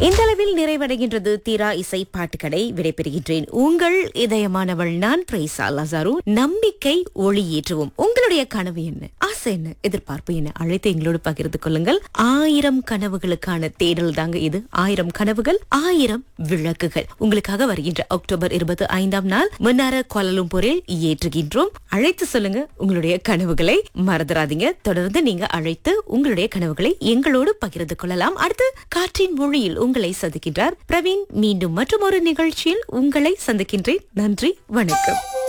இந்த அளவில் நிறைவடைகின்றது தீரா இசை பாட்டுக்கடை விடைபெறுகின்றேன் உங்கள் இதயமானவள் நான் பிரைசா லசாரு நம்பிக்கை ஒளியேற்றுவோம் உங்களுடைய கனவு என்ன ஆசை என்ன எதிர்பார்ப்பு என்ன அழைத்து எங்களோடு பகிர்ந்து கொள்ளுங்கள் ஆயிரம் கனவுகளுக்கான தேடல் தாங்க இது ஆயிரம் கனவுகள் ஆயிரம் விளக்குகள் உங்களுக்காக வருகின்ற அக்டோபர் இருபத்தி ஐந்தாம் நாள் முன்னார கோலலும்பூரில் ஏற்றுகின்றோம் அழைத்து சொல்லுங்க உங்களுடைய கனவுகளை மறந்துடாதீங்க தொடர்ந்து நீங்க அழைத்து உங்களுடைய கனவுகளை எங்களோடு பகிர்ந்து கொள்ளலாம் அடுத்து காற்றின் மொழியில் உங்களை சந்திக்கின்றார் பிரவீன் மீண்டும் மற்றும் ஒரு நிகழ்ச்சியில் உங்களை சந்திக்கின்றேன் நன்றி வணக்கம்